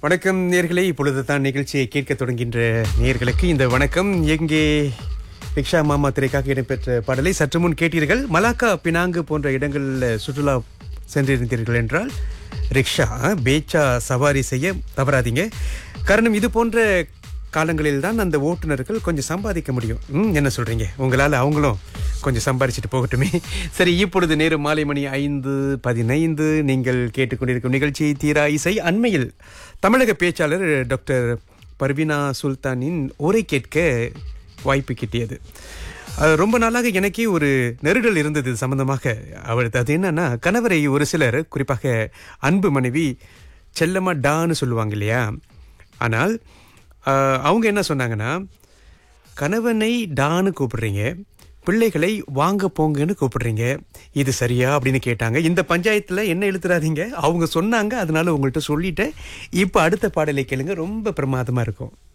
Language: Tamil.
வணக்கம் நேர்களே இப்பொழுது தான் நிகழ்ச்சியை கேட்க தொடங்கின்ற நேர்களுக்கு இந்த வணக்கம் எங்கே ரிக்ஷா மாமா திரைக்காக இடம்பெற்ற பாடலை சற்று முன் கேட்டீர்கள் மலாக்கா பினாங்கு போன்ற இடங்களில் சுற்றுலா சென்றிருந்தீர்கள் என்றால் ரிக்ஷா பேச்சா சவாரி செய்ய தவறாதீங்க காரணம் இது போன்ற காலங்களில் தான் அந்த ஓட்டுநர்கள் கொஞ்சம் சம்பாதிக்க முடியும் ம், என்ன சொல்றீங்க உங்களால் அவங்களும் கொஞ்சம் சம்பாதிச்சுட்டு போகட்டுமே சரி இப்பொழுது நேரம் மாலை மணி ஐந்து பதினைந்து நீங்கள் கேட்டுக்கொண்டிருக்கும் நிகழ்ச்சி தீரா இசை அண்மையில் தமிழக பேச்சாளர் டாக்டர் பர்வீனா சுல்தானின் உரை கேட்க வாய்ப்பு கிட்டியது அது ரொம்ப நாளாக எனக்கே ஒரு நெருடல் இருந்தது இது சம்பந்தமாக அவரது அது என்னன்னா கணவரை ஒரு சிலர் குறிப்பாக அன்பு மனைவி செல்லம்மா டான்னு சொல்லுவாங்க இல்லையா ஆனால் ஆஹ், அவங்க என்ன சொன்னாங்கன்னா கணவனை டான்னு கூப்பிடுறீங்க பிள்ளைகளை வாங்க போங்கன்னு கூப்பிடுறீங்க இது சரியா அப்படின்னு கேட்டாங்க இந்த பஞ்சாயத்தில் என்ன எழுத்துறாதீங்க அவங்க சொன்னாங்க அதனால உங்கள்கிட்ட சொல்லிட்டேன் இப்போ அடுத்த பாடலை கேளுங்க ரொம்ப பிரமாதமாக இருக்கும்